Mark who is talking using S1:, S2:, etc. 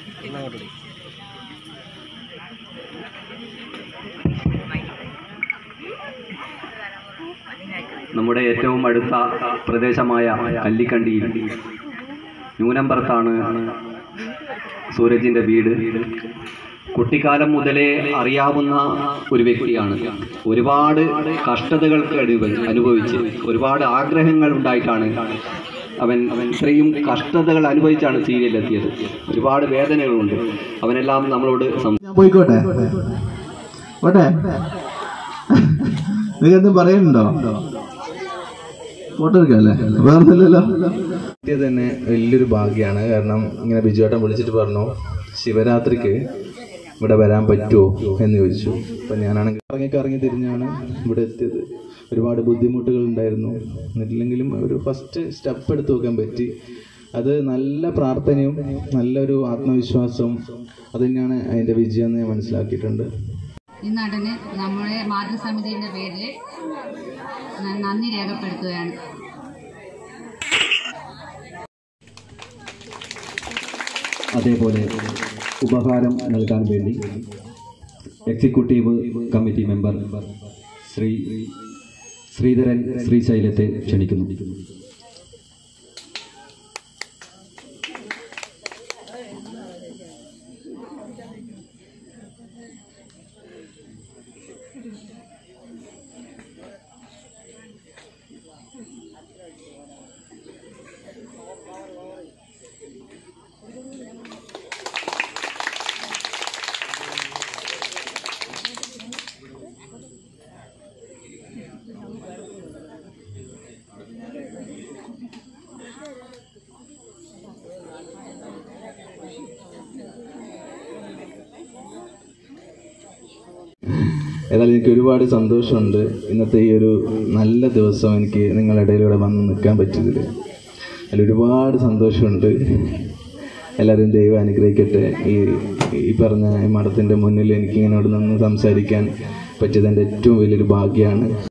S1: നമ്മുടെ ഏറ്റവും അടുത്ത പ്രദേശമായ കല്ലിക്കണ്ടിയിൽ ന്യൂനമ്പറത്താണ് സൂരജിൻ്റെ വീട് കുട്ടിക്കാലം മുതലേ അറിയാവുന്ന ഒരു വ്യക്തിയാണ് ഒരുപാട് കഷ്ടതകൾക്ക് അനുഭ- അനുഭവിച്ച് ഒരുപാട് ആഗ്രഹങ്ങൾ ഉണ്ടായിട്ടാണ് അവൻ അവൻ ഇത്രയും കഷ്ടതകൾ അനുഭവിച്ചാണ് സീരിയലെത്തിയത് ഒരുപാട് വേദനകളുണ്ട് അവനെല്ലാം നമ്മളോട് സം
S2: ഞാൻ പോയിക്കോട്ടെ പോട്ടെ നിങ്ങൾക്ക് എന്തും പറയുന്നുണ്ടോ ഫോട്ടോ എടുക്കാല്ലേ വേറൊന്നുമില്ലല്ലോ
S3: ഇത് തന്നെ വലിയൊരു ഭാഗ്യമാണ് കാരണം ഇങ്ങനെ ബിജുവേട്ടൻ വിളിച്ചിട്ട് പറഞ്ഞു ശിവരാത്രിക്ക് ഇവിടെ വരാൻ പറ്റുമോ എന്ന് ചോദിച്ചു അപ്പം ഞാനാണെങ്കിൽ കറങ്ങി കറങ്ങി തിരിഞ്ഞാണ് ഇവിടെ എത്തിയത് ഒരുപാട് ബുദ്ധിമുട്ടുകൾ ഉണ്ടായിരുന്നു എന്നിട്ടില്ലെങ്കിലും ഒരു ഫസ്റ്റ് സ്റ്റെപ്പ് എടുത്ത് നോക്കാൻ പറ്റി അത് നല്ല പ്രാർത്ഥനയും നല്ലൊരു ആത്മവിശ്വാസവും അത് തന്നെയാണ് അതിൻ്റെ വിജയം എന്ന് ഞാൻ മനസ്സിലാക്കിയിട്ടുണ്ട്
S4: ഈ നടന് നമ്മുടെ മാതൃസമിതിയുടെ പേരിൽ ഞാൻ നന്ദി രേഖപ്പെടുത്തുകയാണ്
S1: അതേപോലെ ഉപഹാരം നൽകാൻ വേണ്ടി executive committee member Shri Sreedharan ശ്രീശൈലത്തെ ക്ഷണിക്കുന്നു
S3: ഏതായാലും എനിക്ക് ഒരുപാട് സന്തോഷമുണ്ട് ഇന്നത്തെ ഈ ഒരു നല്ല ദിവസം എനിക്ക് നിങ്ങളുടെ ഇടയിലൂടെ വന്ന് നിൽക്കാൻ പറ്റിയതിൽ അതിൽ ഒരുപാട് സന്തോഷമുണ്ട് എല്ലാവരും ദൈവം അനുഗ്രഹിക്കട്ടെ ഈ ഈ പറഞ്ഞ ഈ മഠത്തിൻ്റെ മുന്നിൽ എനിക്ക് ഇങ്ങനെ ഇവിടെ നിന്ന് സംസാരിക്കാൻ പറ്റിയത് എൻ്റെ ഏറ്റവും വലിയൊരു ഭാഗ്യമാണ്